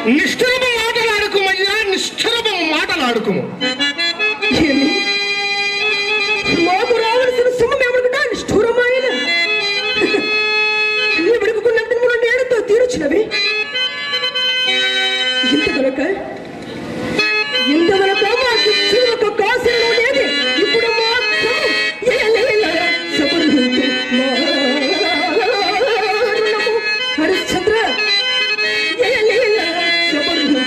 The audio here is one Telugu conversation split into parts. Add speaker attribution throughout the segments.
Speaker 1: నిష్ఠురము మాటలాడుకుమయ్యా నిష్ఠురము మాటలాడుకుము
Speaker 2: ఏమి మాకు రావలసిన సొమ్ము ఏమనుకుంటా నిష్ఠూరమైన విడుకున్నంత మూడు నేడుతో తీర్చినవి ఇంతవరక ఇంతవరక మాకు ఇచ్చిన ఒక కాసులు లేదు ఇప్పుడు మాత్రం ఏలేలా సబరుడు మారుణము హరిశ్చంద్ర ఏలేలా సబరుడు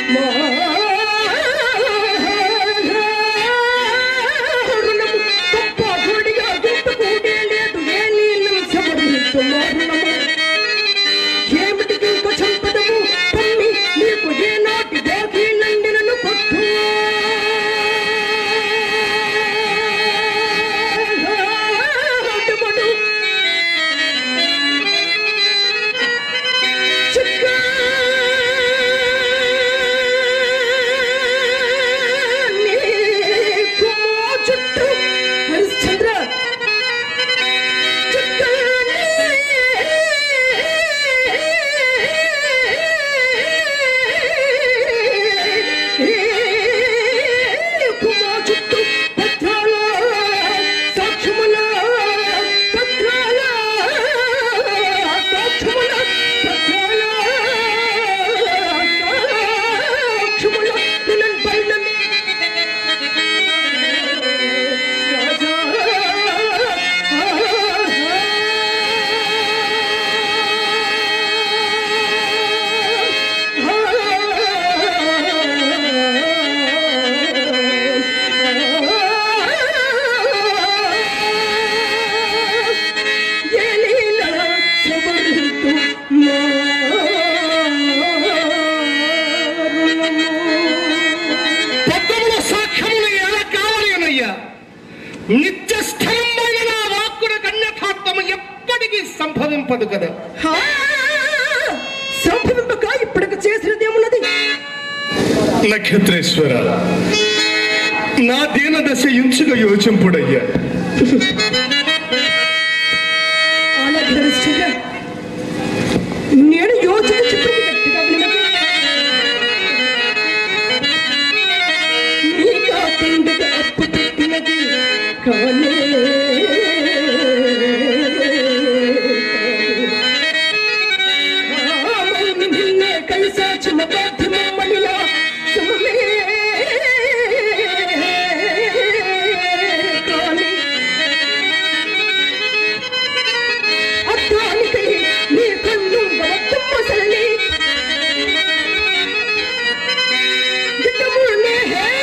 Speaker 2: మారుణము గొప్ప గుడిగా గొప్ప కూడే లేదు ఏలీలం సబరుడు మారుణము ఏమిటికి ఇంక చంపదము పమ్మి నీకు ఏనాటి బాకీ నందినను కొట్టు అడ్డుపడు. చిక్క నీకు మా చుట్టూ హరిశ్చంద్ర
Speaker 1: పద్మముల సాక్ష్యములు ఎలా కావాలి అనయ్యా నిత్య స్థిరమైన నా వాక్కుల కన్యథాత్వము ఎప్పటికీ సంభవింపదు కదా
Speaker 2: సంభవింపక ఇప్పటికి చేసినదేమున్నది
Speaker 1: నక్షత్రేశ్వర నా దీన దశ ఇంచుగా యోచింపుడయ్యా
Speaker 2: అలాగే హరిశ్చంద్ర నేను యోచన చెప్పింది గట్టిగా వినమని నీకా తిండికి అప్పు పెట్టినది కానే ఆమెను నిన్నే కలిసాచిన బాధ్యమమ్మనిలా సుమమే కానీ అద్దానికై నీ కన్ను గవత్తమ్మసలని గిట్టమునే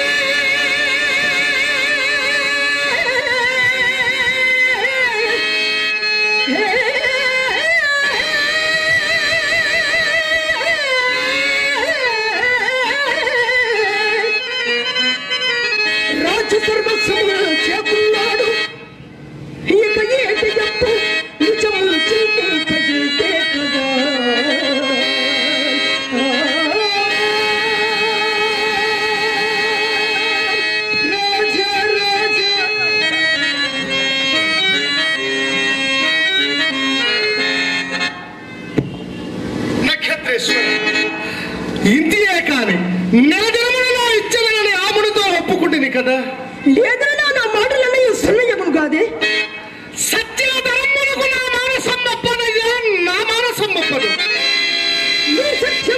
Speaker 2: రాజ్య సర్వస్వము చేకున్నాడు ఇక ఏటి చెప్పు నిజములు చింతింపజేసే కదా రాజా రాజా
Speaker 1: నక్షత్రేశ్వర ఇంతియే కాని నెలదినములలో ఇచ్చదనని ఆముడితో ఒప్పుకుంటుంది కదా
Speaker 2: లేదన్నా నా మాటలన్నీ సున్నయ్యగును కాదే
Speaker 1: సత్య ధర్మమునకు నా మానసం ఒప్పదయ్యా నా మానసం ఒప్పదు
Speaker 2: నీ సత్యం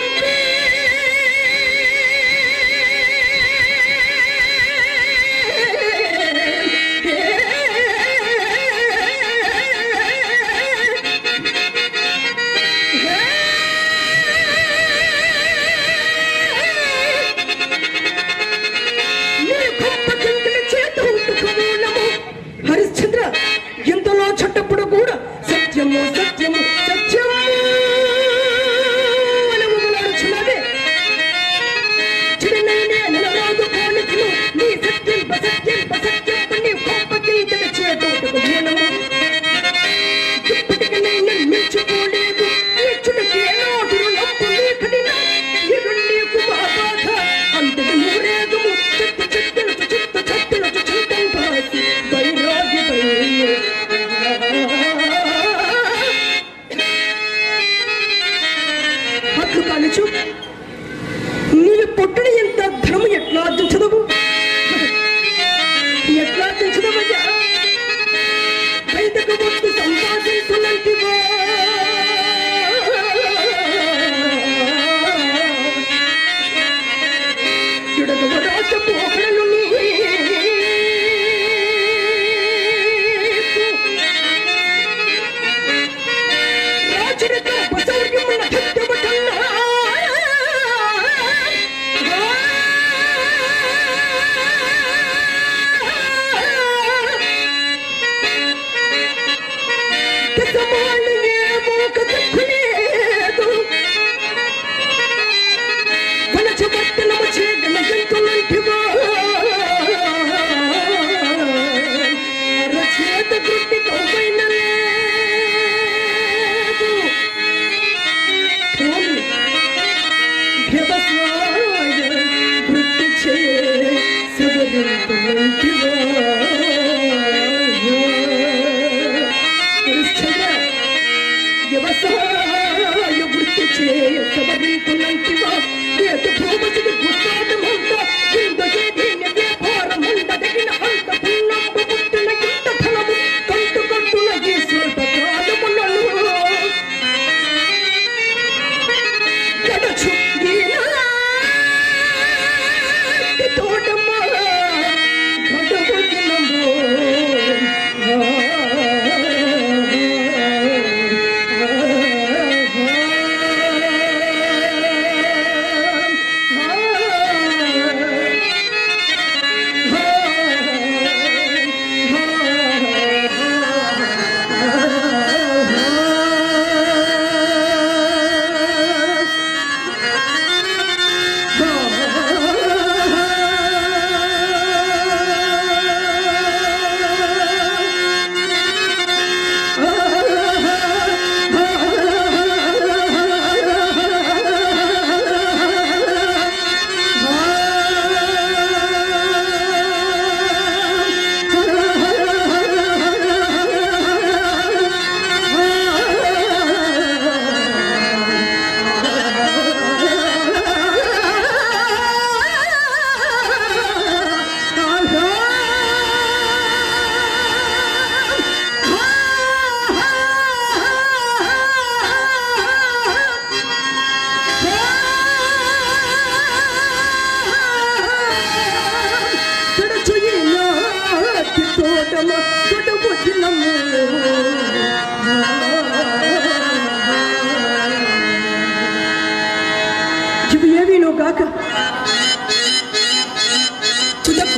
Speaker 2: హరిశ్చంద్ర ఎంతలో చుట్టప్పుడు కూడా సత్యము సత్యము సత్యము అనవులాడుచున్నదే చిరునైనే నిలరాదు కోనికను నీ సత్యం బసత్యం బసత్యం పని కోపకింతక చేతోటకు మూలము ఇప్పటికి నేను మెచ్చుకోలేదు మెచ్చుటకి ఏనాడు నంపు నీ కఠిన ఇరు నీకు బాబాధ అంతటి మూరేగము చెత్త చెత్తలతో చెత్త చెత్తలతో చింతం కాసి వైరాగి అట్లు కానుచు వ్యవసాయ వృత్తి చేయ సవరింపులంటివా ఏత భూమసికి గుస్తాటమంట ఇందకే దీని వ్యాపారమంట దగిన అంత పుల్లంబు పుట్టిన ఇంత ఫలము కంటు కంటున ఈ స్వల్ప కాలములలో గడచు ఈనాటి తోటమ్మ గడవు దినము తోటమ గొడవ దినము ఇవి ఏవీనో గాక తుదకు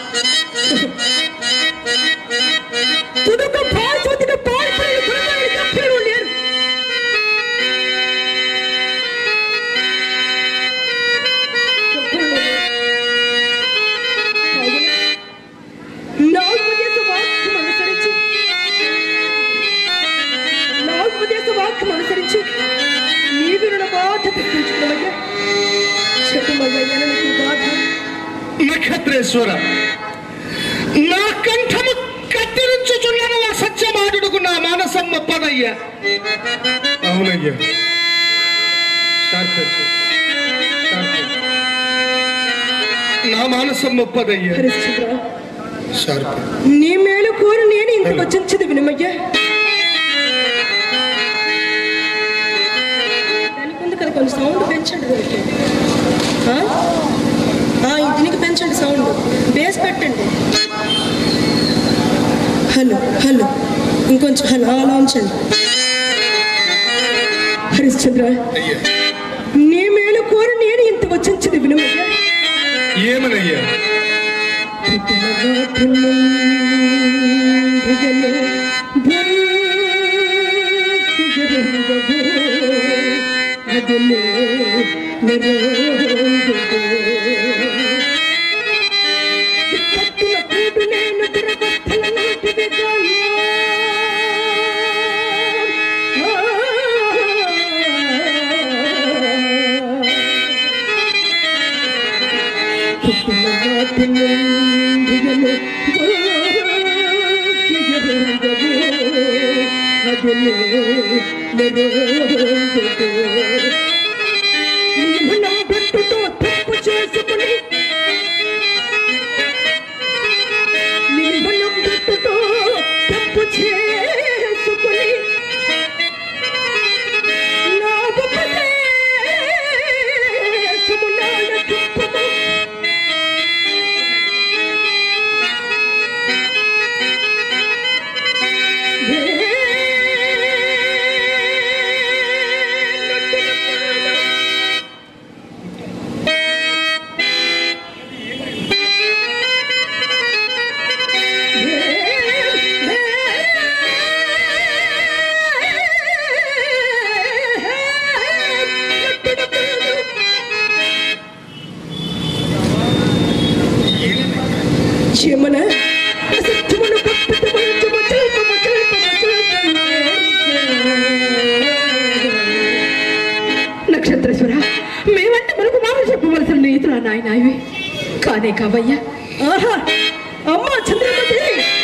Speaker 2: తుదకు పాశోతిక పాల్పడిన గురువారి కప్పిలు లేరు నా ఉపదేశ వాక్యం అనుసరించి నా ఉపదేశ వాక్యం అనుసరించి నీవు నా బాధ తెప్పించుకోవయ్యా చెప్పమయ్యా ఎననికి బాధ
Speaker 1: నక్షత్రేశ్వర నా కంఠము కత్తిరించుచున్న సత్యమాడుడుకు నా మానసమ్మ పదయ్యా అవునయ్యా శాంతించు. శాంతించు. నా మానసమ్మ పదయ్యా
Speaker 2: హరిశ్చంద్ర
Speaker 1: శాంతి
Speaker 2: నీ మేలు కోరి నేను ఇంత వచించదు వినమయ్యా దానికి ఉంది కదా కొంచెం సౌండ్ పెంచండి దానికి ఆ? ఆ, దీనికి పెంచండి సౌండ్ బేస్ పెట్టండి హలో హలో ఇంకొంచెం హలో అలా ఉంచండి హరిశ్చంద్ర
Speaker 1: అయ్యా
Speaker 2: నీ మేలు కోరి నేను ఇంత వచించదు వినమయ్యా
Speaker 1: ఏమనయ్యా
Speaker 2: పెట్టుతో తప్పు చేసుకుని నిర్మలం పెట్టుతో తప్పు చేసుకుని నా ఉపదేశము నాయ తుప్పము చీమన అసత్యమును కప్పిత మంచము చల్పము చల్పము చల్పము నక్షత్రేశ్వర మేమంటే మనకు మామూలు చెప్పవలసిన నీతులు నాయన ఇవి కానే కావయ్యా ఆహా అమ్మ చంద్రమతి